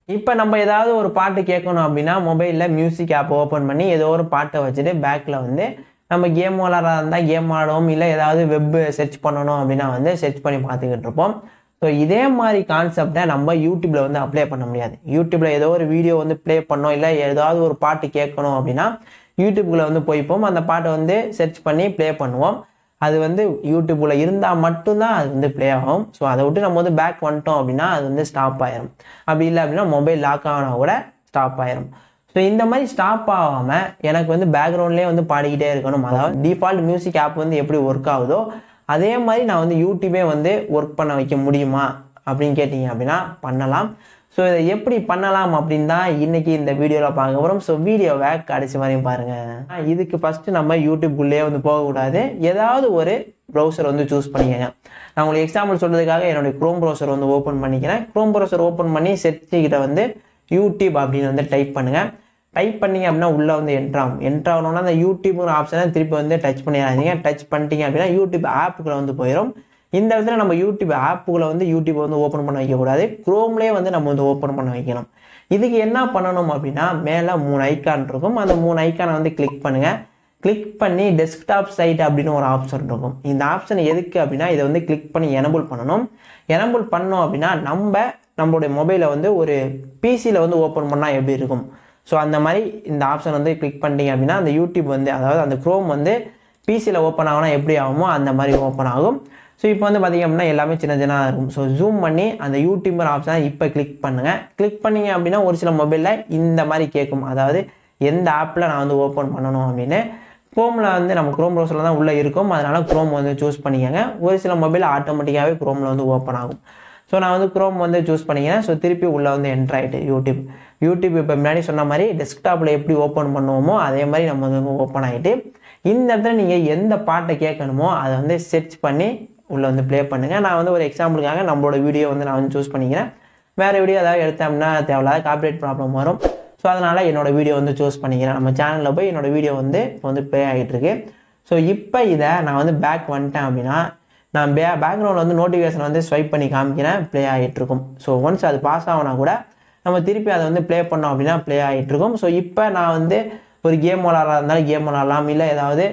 இப்போ நம்ம ஏதாவது ஒரு பாட்டு கேட்கணும் அப்படின்னா மொபைலில் மியூசிக் ஆப் ஓப்பன் பண்ணி ஏதோ ஒரு பாட்டை வச்சுட்டு பேக்கில் வந்து நம்ம கேம் விளாட்றதா இருந்தால் கேம் ஆடுவோம் இல்லை ஏதாவது வெப் சர்ச் பண்ணணும் அப்படின்னா வந்து சர்ச் பண்ணி பார்த்துக்கிட்டு இருப்போம் ஸோ இதே மாதிரி கான்செப்டை நம்ம யூடியூப்பில் வந்து அப்ளை பண்ண முடியாது யூடியூப்பில் ஏதோ ஒரு வீடியோ வந்து ப்ளே பண்ணோம் இல்லை ஏதாவது ஒரு பாட்டு கேட்கணும் அப்படின்னா யூடியூப்குள்ளே வந்து போய்ப்போம் அந்த பாட்டை வந்து சர்ச் பண்ணி ப்ளே பண்ணுவோம் அது வந்து யூடியூப்பில் இருந்தால் மட்டும்தான் அது வந்து ப்ளே ஆகும் ஸோ அதை விட்டு நம்ம வந்து பேக் வந்துட்டோம் அப்படின்னா அது வந்து ஸ்டாப் ஆயிரும் அப்படி இல்லை அப்படின்னா மொபைல் லாக் ஆகினா கூட ஸ்டாப் ஆயிரும் ஸோ இந்த மாதிரி ஸ்டாப் ஆகாமல் எனக்கு வந்து பேக்ரவுண்ட்லேயே வந்து பாடிக்கிட்டே இருக்கணும் அதாவது டிஃபால்ட் மியூசிக் ஆப் வந்து எப்படி ஒர்க் ஆகுதோ அதே மாதிரி நான் வந்து யூடியூபே வந்து ஒர்க் பண்ண வைக்க முடியுமா அப்படின்னு கேட்டிங்க அப்படின்னா பண்ணலாம் ஸோ இதை எப்படி பண்ணலாம் அப்படின்னு தான் இன்னைக்கு இந்த வீடியோவில் பார்க்க போகிறோம் ஸோ வீடியோவை கடைசி வரையும் பாருங்கள் இதுக்கு ஃபஸ்ட்டு நம்ம யூடியூப்குள்ளேயே வந்து போகக்கூடாது ஏதாவது ஒரு ப்ரௌசர் வந்து சூஸ் பண்ணிக்கங்க நான் உங்களுக்கு எக்ஸாம்பிள் சொல்கிறதுக்காக என்னுடைய க்ரோம் ப்ரௌசர் வந்து ஓப்பன் பண்ணிக்கிறேன் க்ரோம் ப்ரௌசர் ஓப்பன் பண்ணி செர்ச்சிக்கிட்ட வந்து யூடியூப் அப்படின்னு வந்து டைப் பண்ணுங்கள் டைப் பண்ணீங்க அப்படின்னா உள்ளே வந்து என்ட்ரு ஆகும் என்ட்ரு ஆகணும்னா அந்த யூடியூப்னு ஆப்ஷனை திருப்பி வந்து டச் பண்ணிடாதீங்க டச் பண்ணிட்டீங்க அப்படின்னா யூடியூப் ஆப்புக்குள்ளே வந்து போயிடும் இந்த இடத்துல நம்ம யூடியூப் ஆப்புக்குள்ளே வந்து யூடியூப் வந்து ஓப்பன் பண்ண வைக்கக்கூடாது க்ரோம்லேயே வந்து நம்ம வந்து ஓப்பன் பண்ண வைக்கணும் இதுக்கு என்ன பண்ணணும் அப்படின்னா மேலே மூணு ஐக்கான் இருக்கும் அந்த மூணு ஐக்கானை வந்து கிளிக் பண்ணுங்கள் கிளிக் பண்ணி டெஸ்க்டாப் சைட் அப்படின்னு ஒரு ஆப்ஷன் இருக்கும் இந்த ஆப்ஷன் எதுக்கு அப்படின்னா இதை வந்து கிளிக் பண்ணி எனபிள் பண்ணணும் எனபிள் பண்ணோம் அப்படின்னா நம்ம நம்மளுடைய மொபைலை வந்து ஒரு பிசியில் வந்து ஓப்பன் பண்ணால் எப்படி இருக்கும் ஸோ அந்த மாதிரி இந்த ஆப்ஷன் வந்து கிளிக் பண்ணிட்டீங்க அப்படின்னா அந்த யூடியூப் வந்து அதாவது அந்த க்ரோம் வந்து பிசியில் ஓப்பன் ஆகுனா எப்படி ஆகுமோ அந்த மாதிரி ஓப்பன் ஆகும் ஸோ இப்போ வந்து பார்த்திங்க அப்படின்னா எல்லாமே சின்ன சின்னதாக இருக்கும் ஸோ ஜூம் பண்ணி அந்த யூடியூபர் ஆப்ஷனை இப்போ கிளிக் பண்ணுங்கள் கிளிக் பண்ணிங்க அப்படின்னா ஒரு சில மொபைலில் இந்த மாதிரி கேட்கும் அதாவது எந்த ஆப்பில் நான் வந்து ஓப்பன் பண்ணணும் அப்படின்னு க்ரோமில் வந்து நம்ம க்ரோம் ப்ரௌசரில் தான் உள்ளே இருக்கும் அதனால் க்ரோம் வந்து சூஸ் பண்ணிக்கோங்க ஒரு சில மொபைல் ஆட்டோமேட்டிக்காகவே க்ரோமில் வந்து ஓப்பன் ஆகும் ஸோ நான் வந்து க்ரோம் வந்து சூஸ் பண்ணிக்கிறேன் ஸோ திருப்பி உள்ளே வந்து என்ட்ரு ஆகிட்டு யூடியூப் யூடியூப் இப்போ முன்னாடி சொன்ன மாதிரி டெஸ்க்டாப்பில் எப்படி ஓப்பன் பண்ணுவோமோ அதே மாதிரி நம்ம வந்து ஓப்பன் ஆகிட்டு இந்த இடத்துல நீங்கள் எந்த பாட்டை கேட்கணுமோ அதை வந்து செர்ச் பண்ணி உள்ளே வந்து ப்ளே பண்ணுங்கள் நான் வந்து ஒரு எக்ஸாம்பிளுக்காக நம்மளோட வீடியோ வந்து நான் வந்து சூஸ் பண்ணிக்கிறேன் வேறு வீடியோ ஏதாவது எடுத்தோம்னா தேவையில்லாத காப்பிரைட் ப்ராப்ளம் வரும் ஸோ அதனால் என்னோடய வீடியோ வந்து சூஸ் பண்ணிக்கிறேன் நம்ம சேனலில் போய் என்னோடய வீடியோ வந்து இப்போ வந்து ப்ளே ஆகிட்டு இருக்கு ஸோ இப்போ இதை நான் வந்து பேக் வந்துட்டேன் அப்படின்னா நான் பே பேக்ரவுண்டில் வந்து நோட்டிஃபிகேஷன் வந்து ஸ்வைப் பண்ணி காமிக்கிறேன் ப்ளே ஆகிட்டு இருக்கும் ஸோ ஒன்ஸ் அது பாஸ் ஆகினா கூட நம்ம திருப்பி அதை வந்து ப்ளே பண்ணோம் அப்படின்னா ப்ளே ஆகிட்டு இருக்கும் ஸோ இப்போ நான் வந்து ஒரு கேம் விளாட்றதா இருந்தாலும் கேம் விளாட்லாம் இல்லை ஏதாவது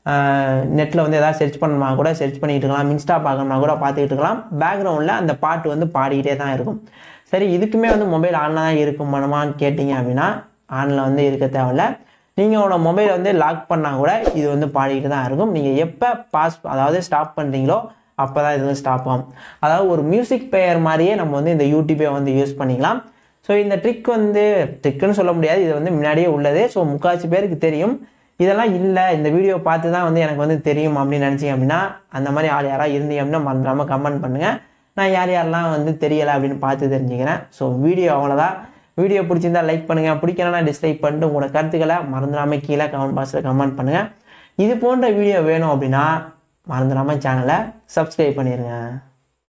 நெட்டில் வந்து எதாவது சர்ச் பண்ணணுமா கூட சர்ச் பண்ணிட்டு இருக்கலாம் இன்ஸ்டா பார்க்கணுமா கூட பார்த்துக்கிட்டு இருக்கலாம் பேக்ரவுண்டில் அந்த பாட்டு வந்து பாடிக்கிட்டே தான் இருக்கும் சரி இதுக்குமே வந்து மொபைல் ஆனில் தான் இருக்கும் மனமான்னு கேட்டிங்க அப்படின்னா ஆனில் வந்து இருக்க தேவையில்ல நீங்கள் உங்களோட மொபைலை வந்து லாக் பண்ணால் கூட இது வந்து பாடிக்கிட்டு தான் இருக்கும் நீங்கள் எப்போ பாஸ் அதாவது ஸ்டாப் பண்ணுறீங்களோ அப்போ தான் இது வந்து ஸ்டாப் ஆகும் அதாவது ஒரு மியூசிக் பிளேயர் மாதிரியே நம்ம வந்து இந்த யூடியூப்பை வந்து யூஸ் பண்ணிக்கலாம் ஸோ இந்த ட்ரிக் வந்து ட்ரிக்குன்னு சொல்ல முடியாது இது வந்து முன்னாடியே உள்ளது ஸோ முக்கால்வாசி பேருக்கு தெரியும் இதெல்லாம் இல்லை இந்த வீடியோ பார்த்து தான் வந்து எனக்கு வந்து தெரியும் அப்படின்னு நினச்சிங்க அப்படின்னா அந்த மாதிரி ஆள் யாராவது இருந்தீங்க அப்படின்னா மறந்துடாமல் கமெண்ட் பண்ணுங்கள் நான் யார் யாரெல்லாம் வந்து தெரியலை அப்படின்னு பார்த்து தெரிஞ்சுக்கிறேன் ஸோ வீடியோ அவ்வளோதான் வீடியோ பிடிச்சிருந்தா லைக் பண்ணுங்கள் பிடிக்கலன்னா டிஸ்லைக் பண்ணிட்டு உங்களோட கருத்துக்களை மறந்துடாமல் கீழே கமெண்ட் பாக்ஸில் கமெண்ட் பண்ணுங்கள் இது போன்ற வீடியோ வேணும் அப்படின்னா மறந்துடாமல் சேனலை சப்ஸ்கிரைப் பண்ணிடுங்க